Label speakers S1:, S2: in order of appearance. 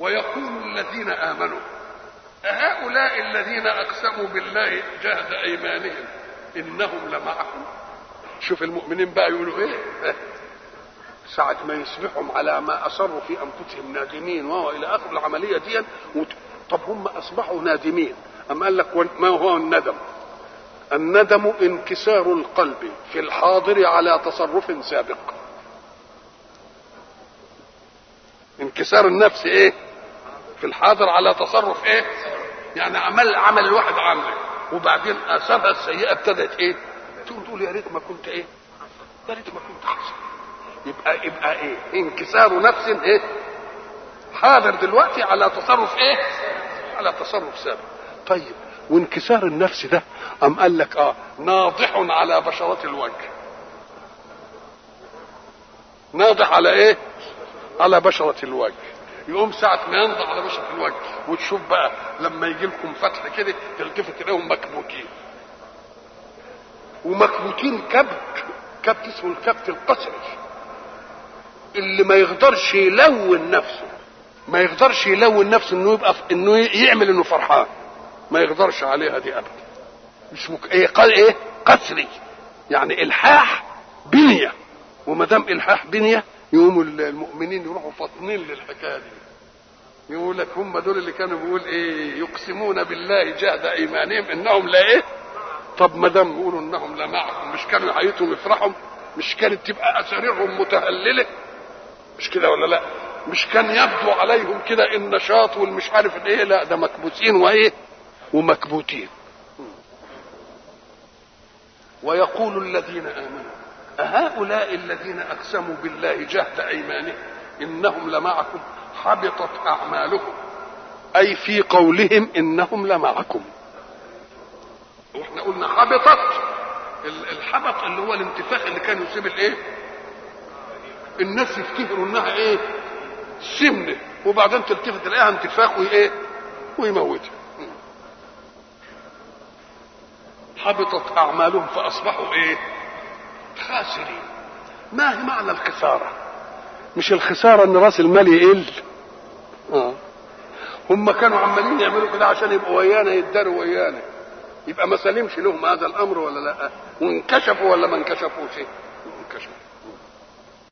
S1: ويقول الذين امنوا أهؤلاء الذين اقسموا بالله جهد ايمانهم انهم لمعكم شوف المؤمنين بقى يقولوا ايه ساعة ما يصبحوا على ما أصروا في أنفسهم نادمين وهو إلى آخر العملية دي وت... طب هم أصبحوا نادمين أم قال لك ما هو الندم الندم انكسار القلب في الحاضر على تصرف سابق انكسار النفس ايه في الحاضر على تصرف ايه يعني عمل عمل الواحد عمل وبعدين اثارها السيئه ابتدت ايه تقول تقول يا ريت ما كنت ايه يا ريت ما كنت احسن يبقى يبقى ايه انكسار نفس ايه حاضر دلوقتي على تصرف ايه على تصرف سابق طيب وانكسار النفس ده ام قال لك اه ناضح على بشرة الوجه ناضح على ايه على بشرة الوجه يقوم ساعة ما ينضح على بشرة الوجه وتشوف بقى لما يجي لكم فتح كده تلتفت تلاقيهم مكبوتين ومكبوتين كبت كبت اسمه الكبت القسري اللي ما يقدرش يلون نفسه ما يقدرش يلون نفسه انه يبقى انه يعمل انه فرحان ما يقدرش عليها دي ابدا مش مك... ايه قال ايه قسري يعني الحاح بنيه وما دام الحاح بنيه يقوموا المؤمنين يروحوا فاطنين للحكايه دي يقول لك هم دول اللي كانوا بيقول ايه يقسمون بالله جهد ايمانهم انهم لا ايه طب ما دام بيقولوا انهم لا معكم مش كانوا حياتهم يفرحوا مش كانت تبقى اساريرهم متهلله مش كده ولا لا مش كان يبدو عليهم كده النشاط والمش عارف الايه لا ده مكبوتين وايه ومكبوتين ويقول الذين امنوا أهؤلاء الذين أقسموا بالله جهد أيمانهم إنهم لمعكم حبطت أعمالهم أي في قولهم إنهم لمعكم واحنا قلنا حبطت الحبط اللي هو الانتفاخ اللي كان يصيب الايه الناس يفتكروا انها ايه سمنه وبعدين تلتفت تلاقيها انتفاخ وايه ويموتها حبطت اعمالهم فاصبحوا ايه خاسرين ما هي معنى الخساره مش الخساره ان راس المال يقل اه هم كانوا عمالين يعملوا كده عشان يبقوا ويانا يداروا ويانا يبقى ما سلمش لهم هذا الامر ولا لا وانكشفوا ولا ما انكشفوش انكشفوا